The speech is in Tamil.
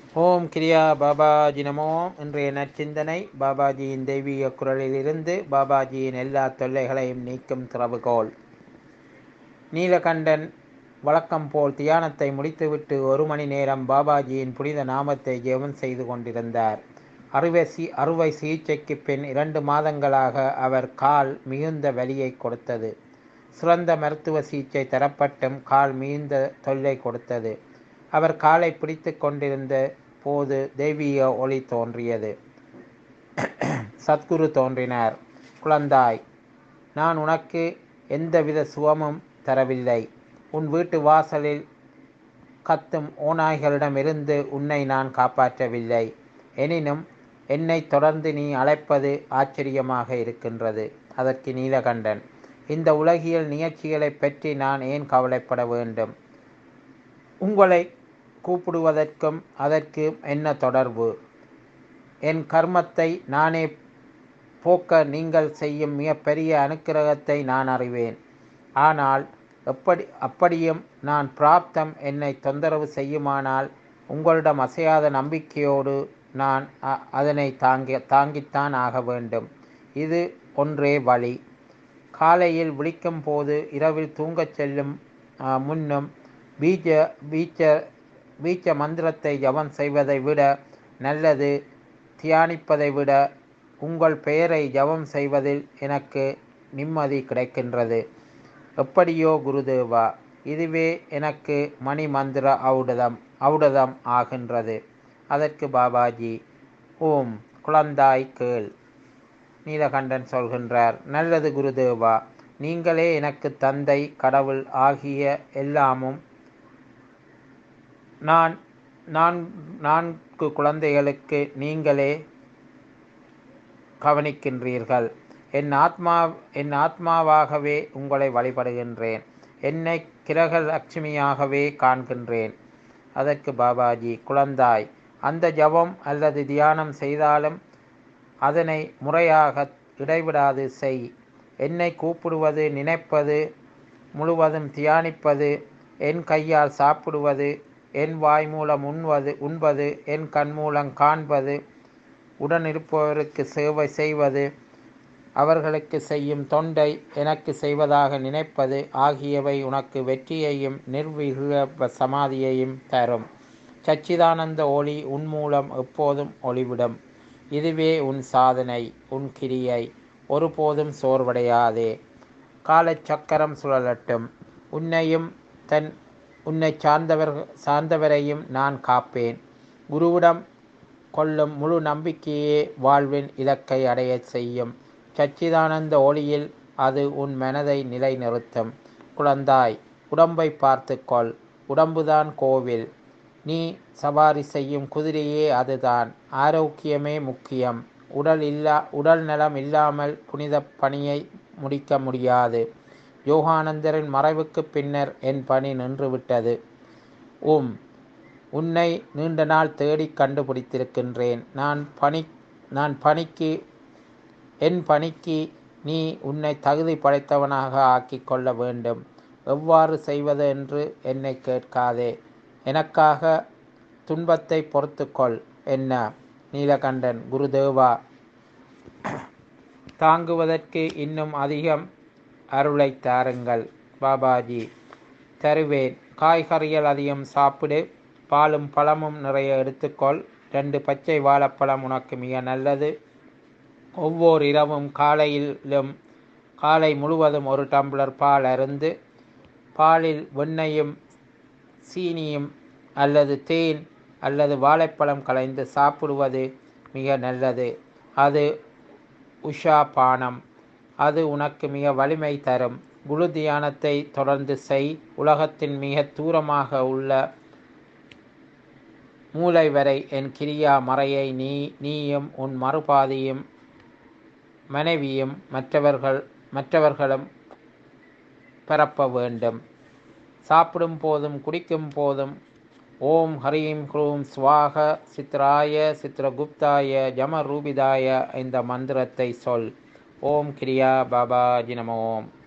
ஓம் கிரியா பாபாஜி நமோ இன்றைய நற்சிந்தனை பாபாஜியின் தெய்வீக குரலிலிருந்து பாபாஜியின் எல்லா தொல்லைகளையும் நீக்கும் திறவுகோல் நீலகண்டன் வழக்கம் போல் தியானத்தை முடித்துவிட்டு ஒரு மணி நேரம் பாபாஜியின் புனித நாமத்தை ஜெபம் செய்து கொண்டிருந்தார் அறுவை சி அறுவை சிகிச்சைக்கு பின் இரண்டு மாதங்களாக அவர் கால் மிகுந்த வலியை கொடுத்தது சிறந்த மருத்துவ சிகிச்சை தரப்பட்டும் கால் மிகுந்த தொல்லை கொடுத்தது அவர் காலை பிடித்து கொண்டிருந்த போது தெய்வீக ஒளி தோன்றியது சத்குரு தோன்றினார் குழந்தாய் நான் உனக்கு எந்தவித சுகமும் தரவில்லை உன் வீட்டு வாசலில் கத்தும் ஓநாய்களிடமிருந்து உன்னை நான் காப்பாற்றவில்லை எனினும் என்னை தொடர்ந்து நீ அழைப்பது ஆச்சரியமாக இருக்கின்றது அதற்கு நீலகண்டன் இந்த உலகியல் நிகழ்ச்சிகளை பற்றி நான் ஏன் கவலைப்பட வேண்டும் உங்களை கூப்பிடுவதற்கும் அதற்கு என்ன தொடர்பு என் கர்மத்தை நானே போக்க நீங்கள் செய்யும் மிகப்பெரிய அனுக்கிரகத்தை நான் அறிவேன் ஆனால் எப்படி அப்படியும் நான் பிராப்தம் என்னை தொந்தரவு செய்யுமானால் உங்களிடம் அசையாத நம்பிக்கையோடு நான் அதனை தாங்கி தாங்கித்தான் ஆக வேண்டும் இது ஒன்றே வழி காலையில் விழிக்கும் போது இரவில் தூங்கச் செல்லும் முன்னும் பீஜ பீச்ச பீச்ச மந்திரத்தை ஜபம் செய்வதை விட நல்லது தியானிப்பதை விட உங்கள் பெயரை ஜபம் செய்வதில் எனக்கு நிம்மதி கிடைக்கின்றது எப்படியோ குருதேவா இதுவே எனக்கு மணி மந்திர ஔடதம் ஔடதம் ஆகின்றது அதற்கு பாபாஜி ஓம் குழந்தாய் கேள் நீலகண்டன் சொல்கின்றார் நல்லது குருதேவா நீங்களே எனக்கு தந்தை கடவுள் ஆகிய எல்லாமும் நான் நான் நான்கு குழந்தைகளுக்கு நீங்களே கவனிக்கின்றீர்கள் என் ஆத்மா என் ஆத்மாவாகவே உங்களை வழிபடுகின்றேன் என்னை கிரக லட்சுமியாகவே காண்கின்றேன் அதற்கு பாபாஜி குழந்தாய் அந்த ஜபம் அல்லது தியானம் செய்தாலும் அதனை முறையாக இடைவிடாது செய் என்னை கூப்பிடுவது நினைப்பது முழுவதும் தியானிப்பது என் கையால் சாப்பிடுவது என் வாய் மூலம் உண்வது உண்பது என் கண் மூலம் காண்பது உடனிருப்பவருக்கு சேவை செய்வது அவர்களுக்கு செய்யும் தொண்டை எனக்கு செய்வதாக நினைப்பது ஆகியவை உனக்கு வெற்றியையும் நிர்விக சமாதியையும் தரும் சச்சிதானந்த ஒளி உன் மூலம் எப்போதும் ஒளிவிடும் இதுவே உன் சாதனை உன் கிரியை ஒருபோதும் சோர்வடையாதே காலச்சக்கரம் சுழலட்டும் உன்னையும் தன் உன்னை சார்ந்தவர் சார்ந்தவரையும் நான் காப்பேன் குருவிடம் கொள்ளும் முழு நம்பிக்கையே வாழ்வின் இலக்கை அடைய செய்யும் சச்சிதானந்த ஒளியில் அது உன் மனதை நிலைநிறுத்தும் குழந்தாய் உடம்பை பார்த்துக்கொள் உடம்புதான் கோவில் நீ சவாரி செய்யும் குதிரையே அதுதான் ஆரோக்கியமே முக்கியம் உடல் இல்லா உடல் நலம் இல்லாமல் புனித பணியை முடிக்க முடியாது யோகானந்தரின் மறைவுக்கு பின்னர் என் பணி நின்றுவிட்டது உம் உன்னை நீண்ட நாள் தேடி கண்டுபிடித்திருக்கின்றேன் நான் பணி நான் பணிக்கு என் பணிக்கு நீ உன்னை தகுதி படைத்தவனாக ஆக்கிக் கொள்ள வேண்டும் எவ்வாறு செய்வது என்று என்னை கேட்காதே எனக்காக துன்பத்தை பொறுத்துக்கொள் என்ன நீலகண்டன் குருதேவா தாங்குவதற்கு இன்னும் அதிகம் அருளை தாருங்கள் பாபாஜி தருவேன் காய்கறிகள் அதிகம் சாப்பிடு பாலும் பழமும் நிறைய எடுத்துக்கொள் ரெண்டு பச்சை வாழைப்பழம் உனக்கு மிக நல்லது ஒவ்வொரு இரவும் காலையிலும் காலை முழுவதும் ஒரு டம்ளர் பால் அருந்து பாலில் வெண்ணையும் சீனியும் அல்லது தேன் அல்லது வாழைப்பழம் கலைந்து சாப்பிடுவது மிக நல்லது அது உஷா பானம் அது உனக்கு மிக வலிமை தரும் குழு தியானத்தை தொடர்ந்து செய் உலகத்தின் மிக தூரமாக உள்ள மூளை வரை என் கிரியா மறையை நீ நீயும் உன் மறுபாதியும் மனைவியும் மற்றவர்கள் மற்றவர்களும் பரப்ப வேண்டும் சாப்பிடும் போதும் குடிக்கும் போதும் ஓம் ஹரீம் க்ரூம் ஸ்வாக சித்ராய சித்ரகுப்தாய ஜம ரூபிதாய இந்த மந்திரத்தை சொல் ஓம் கிரியா பாபாஜி நம ஓம்